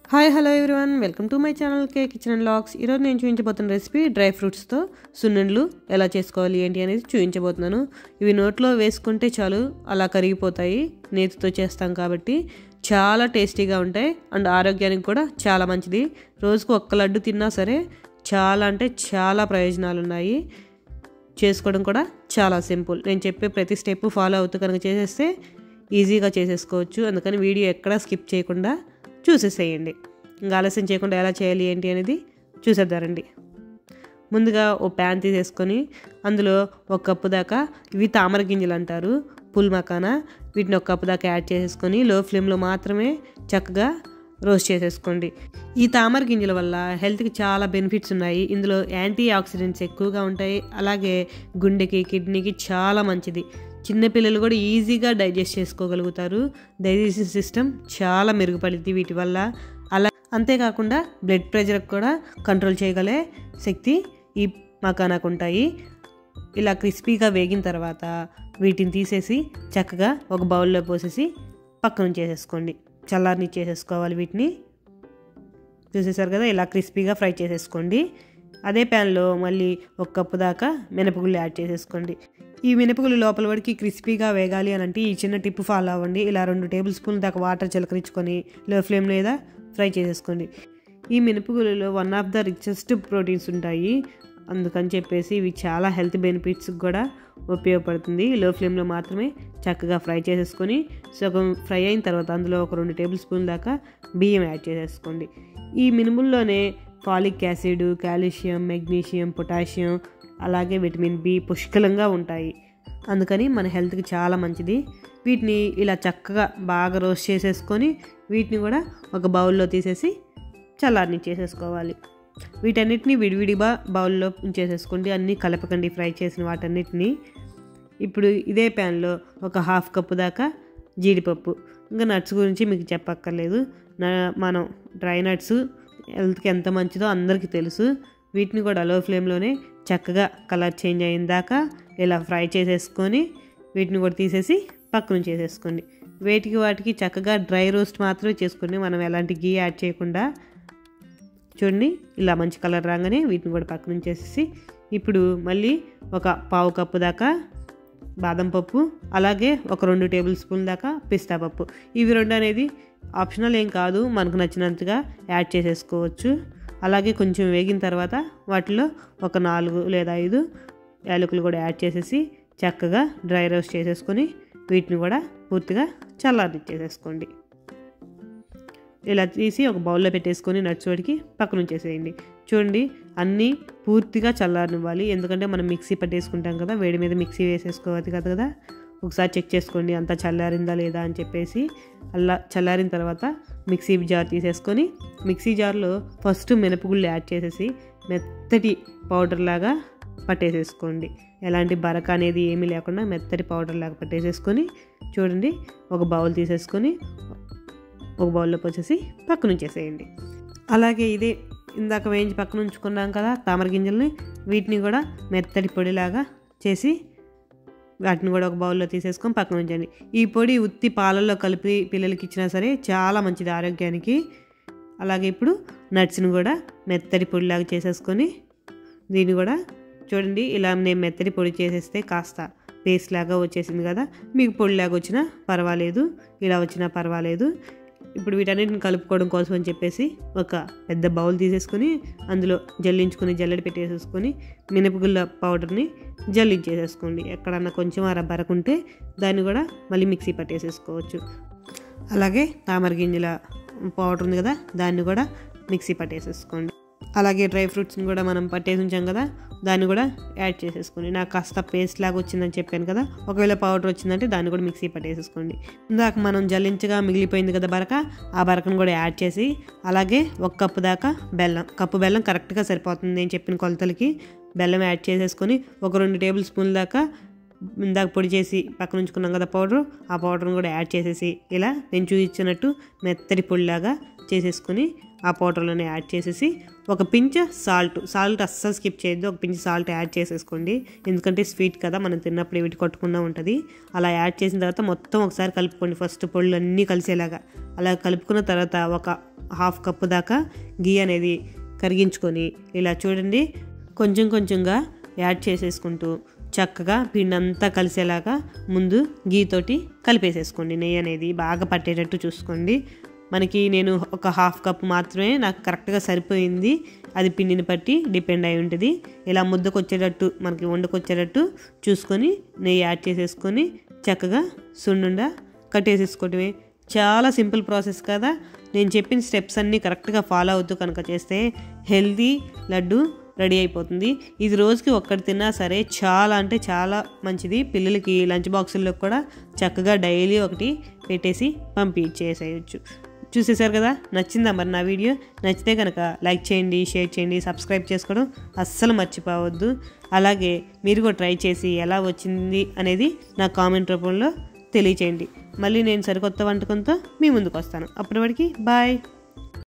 hi hello everyone welcome to my channel K kitchen and logs ఈరోజు నేను చూపించబోతున్న recipe dry ఫ్రూట్స్తో సున్నుండ్లు ఎలా చేసుకోవాలి ఏంటి అనేది చూపించబోతున్నాను ఇవి నోట్లో వేసుకుంటే చాలు అలా కరిగిపోతాయి నేతితో చేస్తాం కాబట్టి చాలా టేస్టీగా ఉంటాయి అండ్ ఆరోగ్యానికి కూడా చాలా మంచిది రోజుకు ఒక్క లడ్డు తిన్నా సరే చాలా అంటే చాలా ప్రయోజనాలు ఉన్నాయి చేసుకోవడం కూడా చాలా సింపుల్ నేను చెప్పే ప్రతి స్టెప్ ఫాలో అవుతూ కనుక చేసేస్తే ఈజీగా చేసేసుకోవచ్చు అందుకని వీడియో ఎక్కడా స్కిప్ చేయకుండా చూసేసేయండి ఇంకా ఆలస్యం చేయకుండా ఎలా చేయాలి ఏంటి అనేది చూసేద్దారండి ముందుగా ఓ ప్యాన్ తీసేసుకొని అందులో ఒక కప్పు దాకా ఇవి తామర గింజలు అంటారు పుల్ మకానా వీటిని ఒక కప్పు దాకా యాడ్ చేసేసుకొని లో ఫ్లేమ్లో మాత్రమే చక్కగా రోస్ట్ చేసేసుకోండి ఈ తామర గింజల వల్ల హెల్త్కి చాలా బెనిఫిట్స్ ఉన్నాయి ఇందులో యాంటీ ఆక్సిడెంట్స్ ఎక్కువగా ఉంటాయి అలాగే గుండెకి కిడ్నీకి చాలా మంచిది చిన్నపిల్లలు కూడా ఈజీగా డైజెస్ట్ చేసుకోగలుగుతారు డైజెషన్ సిస్టమ్ చాలా మెరుగుపడింది వీటి వల్ల అలా అంతేకాకుండా బ్లడ్ ప్రెషర్ కూడా కంట్రోల్ చేయగలే శక్తి ఈ మకానాకు ఉంటాయి ఇలా క్రిస్పీగా వేగిన తర్వాత వీటిని తీసేసి చక్కగా ఒక బౌల్లో పోసేసి పక్కన చేసేసుకోండి చల్లారిని చేసేసుకోవాలి వీటిని చూసేసారు కదా ఇలా క్రిస్పీగా ఫ్రై చేసేసుకోండి అదే ప్యాన్లో మళ్ళీ ఒక కప్పు దాకా మినపగుళ్ళు యాడ్ చేసేసుకోండి ఈ మినపగుళ్ళు లోపల వరకు క్రిస్పీగా వేగాలి అని అంటే ఈ చిన్న టిప్ ఫాలో అవ్వండి ఇలా రెండు టేబుల్ స్పూన్ దాకా వాటర్ చిలకరించుకొని లో ఫ్లేమ్ మీద ఫ్రై చేసేసుకోండి ఈ మినపగుళ్ళలో one of the richest proteins ఉంటాయి అందుకని చెప్పేసి ఇవి చాలా హెల్త్ బెనిఫిట్స్ కూడా ఉపయోగపడుతుంది లో ఫ్లేమ్లో మాత్రమే చక్కగా ఫ్రై చేసేసుకొని సగం ఫ్రై అయిన తర్వాత అందులో ఒక రెండు టేబుల్ స్పూన్ దాకా బియ్యం యాడ్ చేసేసుకోండి ఈ మినుముల్లోనే folic acid calcium magnesium potassium అలాగే విటమిన్ బి పుష్కలంగా ఉంటాయి అందుకని మన హెల్త్కి చాలా మంచిది వీటిని ఇలా చక్కగా బాగా రోస్ట్ చేసేసుకొని వీటిని కూడా ఒక బౌల్లో తీసేసి చల్లారిని చేసేసుకోవాలి వీటన్నిటిని విడివిడిగా బౌల్లో ఉంచేసేసుకోండి అన్నీ కలపకండి ఫ్రై చేసిన వాటన్నిటిని ఇప్పుడు ఇదే ప్యాన్లో ఒక హాఫ్ కప్పు దాకా జీడిపప్పు ఇంకా నట్స్ గురించి మీకు చెప్పక్కర్లేదు మనం డ్రై నట్స్ హెల్త్కి ఎంత మంచిదో అందరికీ తెలుసు వీటిని కూడా లో ఫ్లేమ్లోనే చక్కగా కలర్ చేంజ్ అయిన దాకా ఇలా ఫ్రై చేసేసుకొని వీటిని కూడా తీసేసి పక్కన చేసేసుకోండి వేటికి వాటికి చక్కగా డ్రై రోస్ట్ మాత్రమే చేసుకోండి మనం ఎలాంటి గీ యాడ్ చేయకుండా చూడండి ఇలా మంచి కలర్ రాగానే వీటిని కూడా పక్కన చేసేసి ఇప్పుడు మళ్ళీ ఒక పావు కప్పు దాకా బాదం పప్పు అలాగే ఒక రెండు టేబుల్ స్పూన్ దాకా పిస్తా పప్పు ఇవి రెండు అనేది ఆప్షనల్ ఏం కాదు మనకు నచ్చినంతగా యాడ్ చేసేసుకోవచ్చు అలాగే కొంచెం వేగిన తర్వాత వాటిలో ఒక నాలుగు లేదా ఐదు యాలకులు కూడా యాడ్ చేసేసి చక్కగా డ్రై రోస్ట్ చేసేసుకొని వీటిని కూడా పూర్తిగా చల్లారిచ్చేసేసుకోండి ఇలా తీసి ఒక బౌల్లో పెట్టేసుకొని నట్స్ వాడికి పక్కన ఉంచేసేయండి చూడండి అన్నీ పూర్తిగా చల్లారనివ్వాలి ఎందుకంటే మనం మిక్సీ పట్టేసుకుంటాం కదా వేడి మీద మిక్సీ వేసేసుకోవాలి కదా కదా ఒకసారి చెక్ చేసుకోండి అంతా చల్లారిందా లేదా అని చెప్పేసి అలా చల్లారిన తర్వాత మిక్సీ జార్ తీసేసుకొని మిక్సీ జార్లో ఫస్ట్ మినపగుళ్ళు యాడ్ చేసేసి మెత్తటి పౌడర్ లాగా పట్టేసేసుకోండి ఎలాంటి బరక అనేది ఏమీ లేకుండా మెత్తటి పౌడర్ లాగా పట్టేసేసుకొని చూడండి ఒక బౌల్ తీసేసుకొని ఒక బౌల్లో పోసేసి పక్కన ఉంచేసేయండి అలాగే ఇదే ఇందాక వేయించి పక్కన ఉంచుకున్నాం కదా తామర గింజల్ని వీటిని కూడా మెత్తటి పొడిలాగా చేసి వాటిని కూడా ఒక బౌల్లో తీసేసుకొని పక్కన ఉంచండి ఈ పొడి ఉత్తి పాలల్లో కలిపి పిల్లలకి ఇచ్చినా సరే చాలా మంచిది ఆరోగ్యానికి అలాగే ఇప్పుడు నట్స్ని కూడా మెత్తటి పొడిలాగా చేసేసుకొని దీన్ని కూడా చూడండి ఇలా నేను మెత్తటి పొడి చేసేస్తే కాస్త పేస్ట్ లాగా వచ్చేసింది కదా మీకు పొడిలాగా వచ్చినా పర్వాలేదు ఇలా వచ్చినా పర్వాలేదు ఇప్పుడు వీటన్నిటిని కలుపుకోవడం కోసం అని చెప్పేసి ఒక పెద్ద బౌల్ తీసేసుకొని అందులో జల్లించుకొని జల్లెడ పెట్టేసేసుకొని మినపగుళ్ళ పౌడర్ని జల్లించేసేసుకోండి ఎక్కడన్నా కొంచెం అర బరకుంటే దాన్ని కూడా మళ్ళీ మిక్సీ పట్టేసేసుకోవచ్చు అలాగే తామర గింజల పౌడర్ ఉంది కదా దాన్ని కూడా మిక్సీ పట్టేసేసుకోండి అలాగే డ్రై ఫ్రూట్స్ని కూడా మనం పట్టేసి ఉంచాం కదా దాన్ని కూడా యాడ్ చేసేసుకోండి నాకు కాస్త పేస్ట్ లాగా వచ్చిందని చెప్పాను కదా ఒకవేళ పౌడర్ వచ్చిందంటే దాన్ని కూడా మిక్సీ పట్టేసేసుకోండి ఇందాక మనం జల్లించగా మిగిలిపోయింది కదా బరక ఆ బరకను కూడా యాడ్ చేసి అలాగే ఒక కప్పు దాకా బెల్లం కప్పు బెల్లం కరెక్ట్గా సరిపోతుంది నేను చెప్పిన కొలతలకి బెల్లం యాడ్ చేసేసుకొని ఒక రెండు టేబుల్ స్పూన్ల దాకా ఇందాక పొడి చేసి పక్కన ఉంచుకున్నాం కదా పౌడర్ ఆ పౌడర్ని కూడా యాడ్ చేసేసి ఇలా నేను చూపించినట్టు మెత్తటి పొడిలాగా చేసేసుకొని ఆ పౌడర్లోనే యాడ్ చేసేసి ఒక పించ్ సాల్ట్ సాల్ట్ అస్సలు స్కిప్ చేయొద్దు ఒక పించ్ సాల్ట్ యాడ్ చేసేసుకోండి ఎందుకంటే స్వీట్ కదా మనం తిన్నప్పుడు వీటి కొట్టకుండా ఉంటుంది అలా యాడ్ చేసిన తర్వాత మొత్తం ఒకసారి కలుపుకోండి ఫస్ట్ పొళ్ళు అన్నీ కలిసేలాగా అలా కలుపుకున్న తర్వాత ఒక హాఫ్ కప్పు దాకా గీ అనేది కరిగించుకొని ఇలా చూడండి కొంచెం కొంచెంగా యాడ్ చేసేసుకుంటూ చక్కగా పిండి అంతా కలిసేలాగా ముందు గీతోటి కలిపేసేసుకోండి నెయ్యి అనేది బాగా పట్టేటట్టు చూసుకోండి మనకి నేను ఒక హాఫ్ కప్ మాత్రమే నాకు కరెక్ట్గా సరిపోయింది అది పిండిని బట్టి డిపెండ్ అయి ఉంటుంది ఇలా ముద్దకు వచ్చేటట్టు మనకి వండుకొచ్చేటట్టు చూసుకొని నెయ్యి యాడ్ చేసేసుకొని చక్కగా సున్నుండ కట్టేసేసుకోవటమే చాలా సింపుల్ ప్రాసెస్ కదా నేను చెప్పిన స్టెప్స్ అన్నీ కరెక్ట్గా ఫాలో అవుతూ కనుక చేస్తే హెల్తీ లడ్డు రెడీ అయిపోతుంది ఇది రోజుకి ఒక్కటి తిన్నా సరే చాలా అంటే చాలా మంచిది పిల్లలకి లంచ్ బాక్సుల్లో కూడా చక్కగా డైలీ ఒకటి పెట్టేసి పంపించేసేయచ్చు చూసేశారు కదా నచ్చిందా మరి నా వీడియో నచ్చితే కనుక లైక్ చేయండి షేర్ చేయండి సబ్స్క్రైబ్ చేసుకోవడం అస్సలు మర్చిపోవద్దు అలాగే మీరు కూడా ట్రై చేసి ఎలా వచ్చింది అనేది నా కామెంట్ రూపంలో తెలియచేయండి మళ్ళీ నేను సరికొత్త వంటకంతో మీ ముందుకు వస్తాను అప్పటి వరకు బాయ్